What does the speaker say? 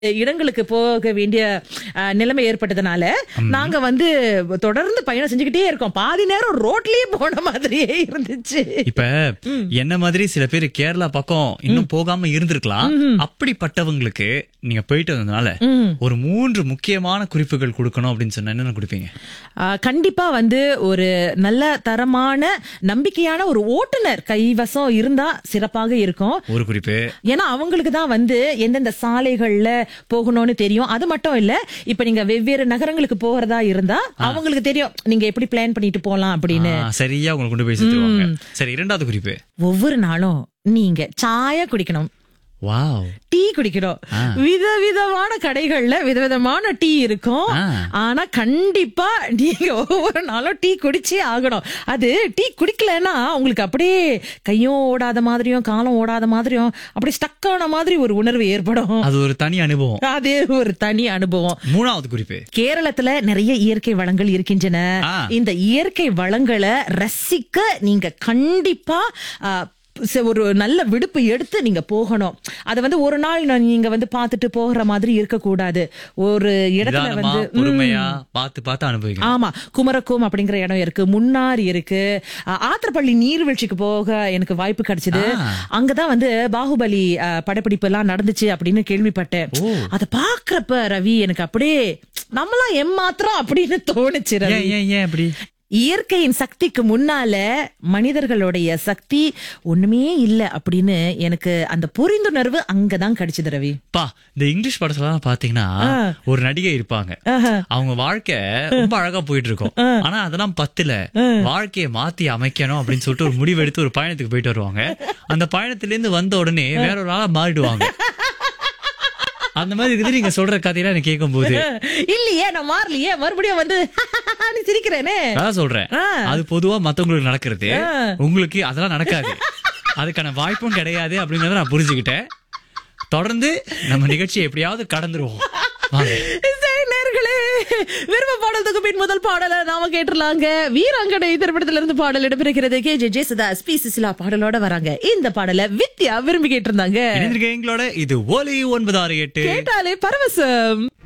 இடங்களுக்கு போக வேண்டிய அஹ், நிலைமை ஏற்பட்டதுனால நாங்க வந்து தொடர்ந்து பயணம் செஞ்சுக்கிட்டே இருக்கோம் பாதி நேரம் ரோட்லயே போன மாதிரியே இருந்துச்சு இப்ப என்ன மாதிரி சில பேர் கேரளா பக்கம் இன்னும் போகாம இருந்திருக்கலாம் அப்படிப்பட்டவங்களுக்கு நீங்க போயிட்டு வந்ததுனால ஒரு மூன்று முக்கியமான குறிப்புகள் கொடுக்கணும் அப்படின்னு சொன்னா என்னென்ன கொடுப்பீங்க அஹ், கண்டிப்பா வந்து ஒரு நல்ல தரமான நம்பிக்கையான ஒரு ஓட்டுநர் கைவசம் இருந்தா சிறப்பாக இருக்கும் ஒரு குறிப்பு ஏன்னா அவங்களுக்கு தான் வந்து எந்தெந்த சாலைகள்ல போகணும்னு தெரியும் அது மட்டும் இல்ல இப்ப நீங்க வெவ்வேறு நகரங்களுக்கு போறதா இருந்தா அவங்களுக்கு தெரியும் நீங்க எப்படி பிளான் பண்ணிட்டு போலாம் அப்படின்னு ஆ, சரியா உங்களை கொண்டு போய் சேர்த்துருவாங்க சரி இரண்டாவது குறிப்பு ஒவ்வொரு நாளும் நீங்க சாய குடிக்கணும் வாவ் டீ குடிக்கணும் விதவிதமான கடைகள்ல விதவிதமான டீ இருக்கும் ஆ. ஆனா கண்டிப்பா நீங்க ஒவ்வொரு நாளும் டீ குடிச்சே ஆகணும் அது டீ குடிக்கலன்னா உங்களுக்கு அப்படியே கையும் ஓடாத மாதிரியும் காலம் ஓடாத மாதிரியும் அப்படியே ஸ்டக் ஆன மாதிரி ஒரு உணர்வு ஏற்படும் அது ஒரு தனி அனுபவம் அதே ஒரு தனி அனுபவம் மூணாவது குறிப்பு கேரளத்துல நிறைய இயற்கை வளங்கள் இருக்கின்றன ஆ. இந்த இயற்கை வளங்களை ரசிக்க நீங்க கண்டிப்பா ஆ, ச- ஒரு நல்ல விடுப்பு எடுத்து நீங்க போகணும் அத வந்து ஒரு நாள் நான் நீங்க வந்து பார்த்துட்டு போகிற மாதிரி இருக்க கூடாது ஒரு இடத்துல நிதானமா வந்து பொறுமையா பார்த்து பார்த்து அனுபவிக்கணும் ஆமா குமரக்கும் அப்படிங்கிற இடம் இருக்கு முன்னார் இருக்கு ஆ, ஆத்திரப்பள்ளி நீர்வீழ்ச்சிக்கு போக எனக்கு வாய்ப்பு கிடைச்சது ஆ. அங்கதான் வந்து பாகுபலி ஆ, படப்பிடிப்பு எல்லாம் நடந்துச்சு அப்படின்னு கேள்விப்பட்டேன் ஓ. அத பாக்குறப்ப ரவி எனக்கு அப்படியே நம்மளாம் எம்மாத்திரம் அப்படின்னு தோணுச்சு ரவி ஏன் ஏன் ஏன் அப்படி இயற்கையின் சக்திக்கு முன்னால மனிதர்களுடைய சக்தி ஒண்ணுமே இல்ல அப்படின்னு எனக்கு அந்த புரிந்துணர்வு அங்கதான் கிடைச்சது ரவி பா இந்த இங்கிலீஷ் படத்துல பாத்தீங்கன்னா ஒரு நடிகை இருப்பாங்க அவங்க வாழ்க்கை ரொம்ப அழகா போயிட்டு இருக்கும் ஆனா அதெல்லாம் பத்துல வாழ்க்கையை மாத்தி அமைக்கணும் அப்படின்னு சொல்லிட்டு ஒரு முடிவு எடுத்து ஒரு பயணத்துக்கு போயிட்டு வருவாங்க அந்த பயணத்துல இருந்து வந்த உடனே வேற ஒரு ஆளா மாறிடுவாங்க அந்த மாதிரி இருக்குது நீங்க சொல்ற கதையெல்லாம் எனக்கு கேட்கும் போது இல்லையே நான் மாறலையே மறுபடியும் வந்து நீ சிரிக்கிறேனே அதான் சொல்றேன் ஆ. அது பொதுவா மத்தவங்களுக்கு நடக்கிறது உங்களுக்கு அதெல்லாம் நடக்காது அதுக்கான வாய்ப்பும் கிடையாது அப்படிங்கறத நான் புரிஞ்சுக்கிட்டேன் தொடர்ந்து நம்ம நிகழ்ச்சியை எப்படியாவது கடந்துருவோம் வாங்க சரி, நேயர்களே விரும்ப பாடல் தொகுப்பின் முதல் பாடலை நாம கேட்டுலாங்க வீராங்கனை திரைப்படத்துல இருந்து பாடல் இடம்பெறுகிறது K J Yesudas P Susheela பாடலோட வராங்க இந்த பாடலை வித்யா விரும்பி கேட்டிருந்தாங்க இணைந்திருக்க எங்களோட இது ஒலி ஒன்பது ஆறு எட்டு கேட்டாலே பரவசம்